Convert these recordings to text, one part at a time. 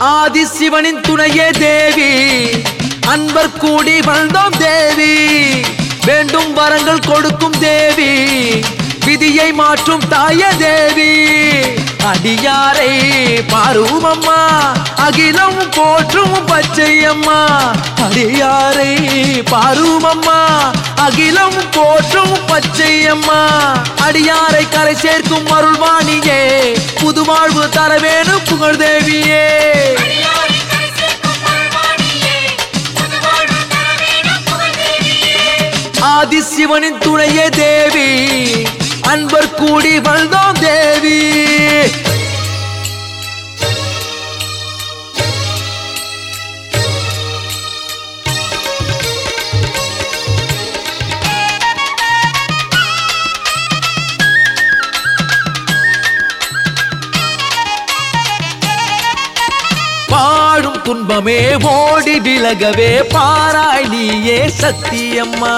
ஆதி சிவனின் துணையே தேவி அன்பர் கூடி வந்தோம் தேவி வேண்டும் வரங்கள் கொடுக்கும் தேவி விதியை மாற்றும் தாய தேவி அடியாரை பாரும் அம்மா அகிலம் போற்றும் பச்சையம்மா அடியாரை பாரும் அம்மா அகிலம் போற்றும் பச்சையம்மா அடியாரை கரை சேர்க்கும் அருள்வாணியே புது வாழ்வு தர வேணும் புகழ் தேவியே அடியாரை கரை சேர்க்கும் அருள்வாணியே, புது வாழ்வு தர வேணும் புகழ் தேவியே. ஆதி சிவனின் துணையே தேவி அன்பர் கூடி வந்தோம் தேவி பாடும் துன்பமே ஓடி விலகவே பாராய் நீயே சத்தியம்மா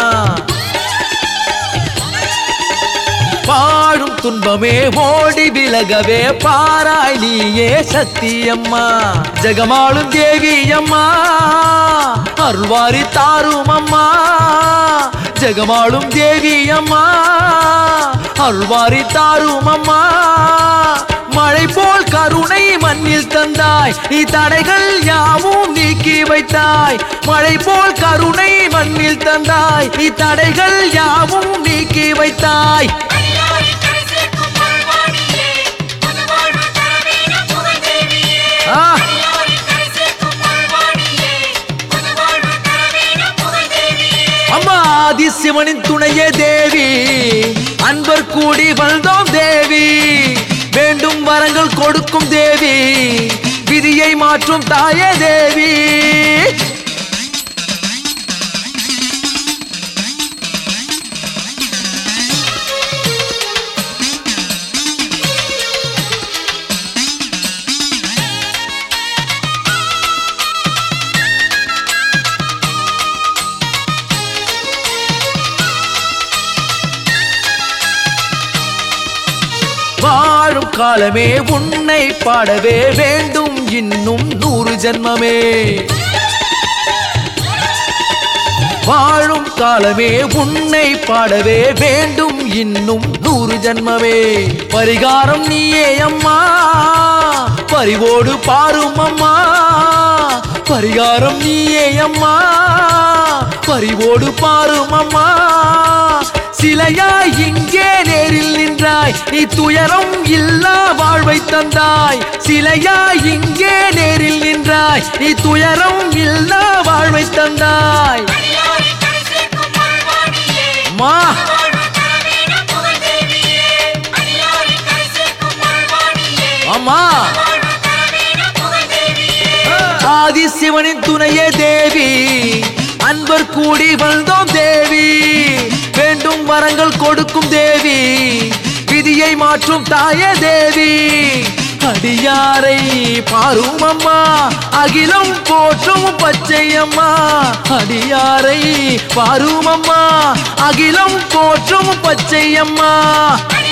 பாடும் துன்பமே ஓடி விலகவே பாராய் நீயே சத்தியம்மா ஜெகமாளும் தேவி அம்மா அருள்வாரி தாரும் அம்மா ஜெகமாளும் தேவி அம்மா அருள்வாரி தாரும் அம்மா மழை போல் கருணை மண்ணில் தந்தாய் நீ தடைகள் யாவும் நீக்கி வைத்தாய் மழை போல் கருணை மண்ணில் தந்தாய் நீ தடைகள் யாவும் நீக்கி வைத்தாய் அடியாரை கரை சேர்க்கும் அருள்வாணியே, புது வாழ்வு தர வேணும் புகழ் தேவியே. ஆ, அடியாரை கரை சேர்க்கும் அருள்வாணியே, புது வாழ்வு தர வேணும் புகழ் தேவியே. அம்மா ஆதி சிவனின் துணையே தேவி அன்பர் கூடி வந்தோம் தேவி வேண்டும் வரங்கள் கொடுக்கும் தேவி விதியை மாற்றும் தாயே தேவி வாழும் காலமே உன்னை பாடவே வேண்டும் இன்னும் நூறு ஜென்மமே வாழும் காலமே உன்னை பாடவே வேண்டும் இன்னும் நூறு ஜென்மமே பரிகாரம் நீயே அம்மா பரிவோடு பாரும் அம்மா பரிகாரம் நீயே அம்மா பரிவோடு பாரும் அம்மா சிலையாய் இங்கே நேரில் நின்றாய் நீ துயரம் இல்லா வாழ்வை தந்தாய் சிலையாய் இங்கே நேரில் நின்றாய் நீ துயரம் இல்லா வாழ்வை தந்தாய் அடியாரை கரை சேர்க்கும் அருள்வாணியே, அம்மா வாழ்வு தர வேணும் புகழ் தேவியே. அடியாரை கரை சேர்க்கும் அருள்வாணியே, அம்மா வாழ்வு தர வேணும் புகழ் தேவியே. ஆதி சிவனின் துணையே தேவி அன்பர் கூடி வந்தோம் தேவி வேண்டும் வரங்கள் கொடுக்கும் தேவி விதியை மாற்றும் தாயே தேவி அடியாரை பாரும் அம்மா அகிலம் போற்றும் பச்சையம்மா அடியாரை பாரும் அம்மா அகிலம் போற்றும் பச்சையம்மா அடியாரை